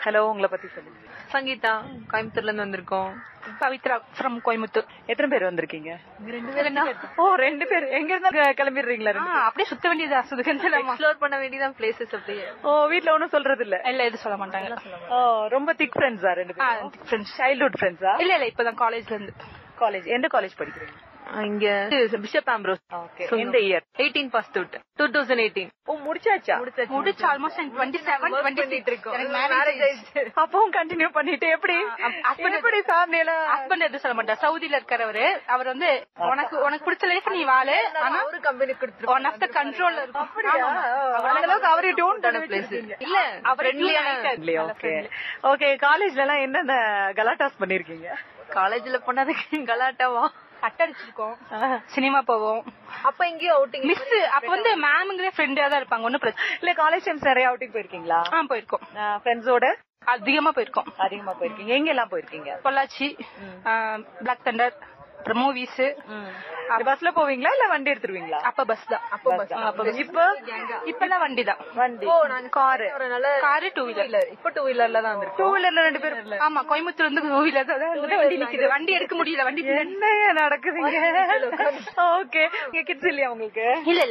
Hello உங்களை பத்தி சொல்லுங்க சங்கீதா கோயம்புத்தூர்ல இருந்து வந்திருக்கோம் பவித்ரா ஃப்ரம் கோயம்புத்தூர் எத்தனை பேர் வந்திருக்கீங்க ரெண்டு பேரும் ஓ ரெண்டு பேர் எங்க இருந்தா கிளம்பிடுறீங்களா ரெண்டு பேரும்? அப்படியே சுத்த வேண்டியதா சுதுகந்தலாமா எக்ஸ்ப்ளோர் பண்ண வேண்டியதான் பிளேசஸ் அப்படியே ஓ வீட்ல ஒண்ணும் சொல்றது இல்ல இல்ல எதுவும் சொல்ல மாட்டாங்க ஓ ரொம்ப திக் ஃப்ரெண்ட்ஸா ரெண்டு பேரும் ஃப்ரெண்ட்ஸ் சைல்ட்ஹுட் ஃப்ரெண்ட்ஸா இல்ல இல்ல இப்பதான் காலேஜ்ல இருந்து காலேஜ் எந்த காலேஜ் படிக்கிறீங்க இங்க பிஷப் ஆம்ப்ரோஸ் ஓகே எந்த year eighteen pass out two thousand eighteen oh முடிச்சாச்சா முடிச்சு ஆல்மோஸ்ட் டுவெண்ட்டி செவன் டுவெண்ட்டி இருக்கோம். எனக்கு மேரேஜ் ஆயிடுச்சு அப்பவும் கண்டினியூ பண்ணிட்டு எப்படி husband- எப்படி ஃபேமிலி எல்லாம் ஹஸ்பண்ட் எதுவும் சொல்ல மாட்டார் சவுதியில இருக்கிறவரு அவர் வந்து உனக்கு உனக்கு பிடிச்ச லைஃப் நீ வாழு ஆனா ஒரு கம்பெனி கொடுத்துருக்கோம் ஒன் ஆஃப் த கண்ட்ரோல்ல இருக்கும் அப்படியா? அந்த அளவுக்கு அவரே டோன் பண்ண பிளேஸ் இல்ல அவர் ஃப்ரெண்ட்லி ஓகே ஓகே காலேஜ்ல எல்லாம் என்னென்ன கலாட்டாஸ் பண்ணிருக்கீங்க காலேஜ்ல போனதுக்கு கலாட்டாவா கட் அடிச்சிருக்கோம் சினிமா போவோம் அப்ப எங்கேயும் அவுட்டிங் மிஸ் அப்ப வந்து மேமுங்கிற ஃப்ரெண்டா தான் இருப்பாங்க ஒன்னும் பிரச்சனை இல்ல காலேஜ் டைம்ஸ் நிறைய அவுட்டிங் போயிருக்கீங்களா ஆ போயிருக்கோம் ஃப்ரெண்ட்ஸோட அதிகமா போயிருக்கோம் அதிகமா போயிருக்கீங்க எங்க எல்லாம் போயிருக்கீங்க பொள்ளாச்சி பிளாக் தண்டர் அப்புறம் மூவிஸ் பஸ்ல போவீங்களா இல்ல வண்டி எடுத்துருவீங்களா அப்ப பஸ் தான் அப்ப Bus தான். இப்போ இப்பெல்லாம் வண்டி தான் வண்டி காரு அதனால காரு டூ வீலர் இப்ப டூ வீலர்ல தான் வந்திருக்கோம் டூ வீலர்ல ரெண்டு பேரும் ஆமா கோயம்புத்தூர் வந்து டூ வீலர் தான் அங்கதான் வண்டி நிக்குது வண்டி எடுக்க முடியல வண்டி என்னைய நடக்குதுங்க ஓகே கிட்ஸ் இல்லையா உங்களுக்கு இல்ல